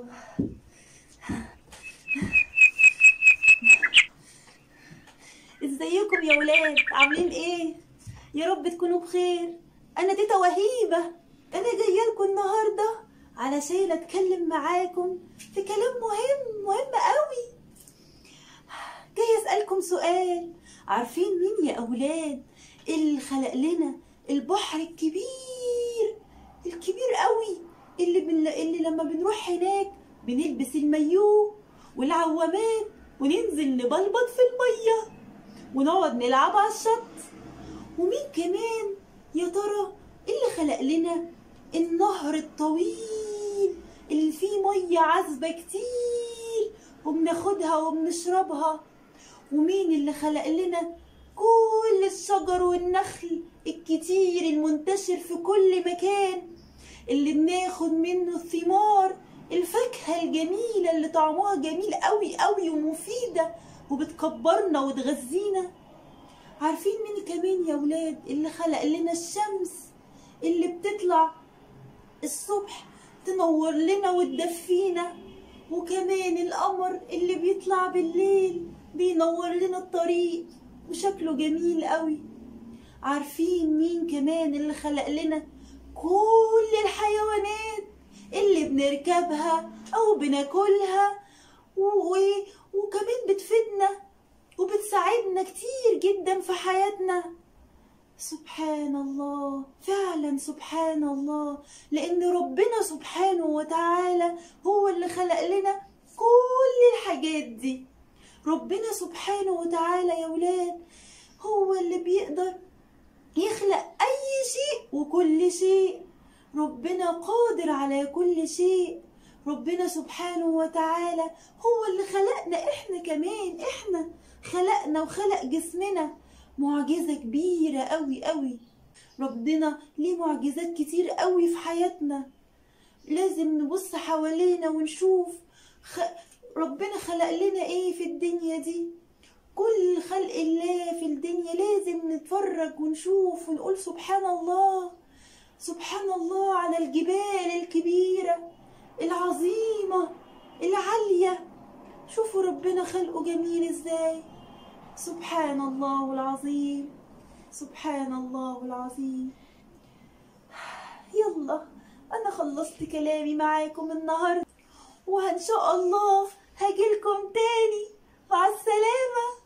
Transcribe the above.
ازيكم يا ولاد عاملين ايه يا رب تكونوا بخير انا تيتا وهيبه انا جايه لكم النهارده علشان اتكلم معاكم في كلام مهم مهم قوي جاي اسالكم سؤال عارفين مين يا اولاد اللي خلق لنا البحر الكبير الكبير قوي اللي بن... اللي لما بنروح هناك بنلبس المايوه والعوامات وننزل نبلبط في الميه ونقعد نلعب على الشط ومين كمان يا ترى اللي خلق لنا النهر الطويل اللي فيه ميه عذبه كتير وبناخدها وبنشربها ومين اللي خلق لنا كل الشجر والنخل الكتير المنتشر في كل مكان اللي بناخد منه الثمار الفاكهة الجميلة اللي طعمها جميل قوي قوي ومفيدة وبتكبرنا وتغذينا عارفين مين كمان يا ولاد اللي خلق لنا الشمس اللي بتطلع الصبح تنور لنا وتدفينا وكمان القمر اللي بيطلع بالليل بينور لنا الطريق وشكله جميل قوي عارفين مين كمان اللي خلق لنا كل الحيوانات اللي بنركبها او بناكلها و... وكمان بتفيدنا وبتساعدنا كتير جدا في حياتنا سبحان الله فعلا سبحان الله لان ربنا سبحانه وتعالى هو اللي خلق لنا كل الحاجات دي ربنا سبحانه وتعالى يا ولاد هو اللي بيقدر يخلق اي شيء وكل شيء ربنا قادر على كل شيء ربنا سبحانه وتعالى هو اللي خلقنا احنا كمان احنا خلقنا وخلق جسمنا معجزة كبيرة قوي قوي ربنا ليه معجزات كتير قوي في حياتنا لازم نبص حوالينا ونشوف خ... ربنا خلق لنا ايه في الدنيا دي كل خلق الله في الدنيا لازم نتفرج ونشوف ونقول سبحان الله سبحان الله على الجبال الكبيرة العظيمة العالية شوفوا ربنا خلقه جميل ازاي سبحان الله العظيم سبحان الله العظيم يلا انا خلصت كلامي معاكم النهارده وان شاء الله هجيلكم تاني مع السلامه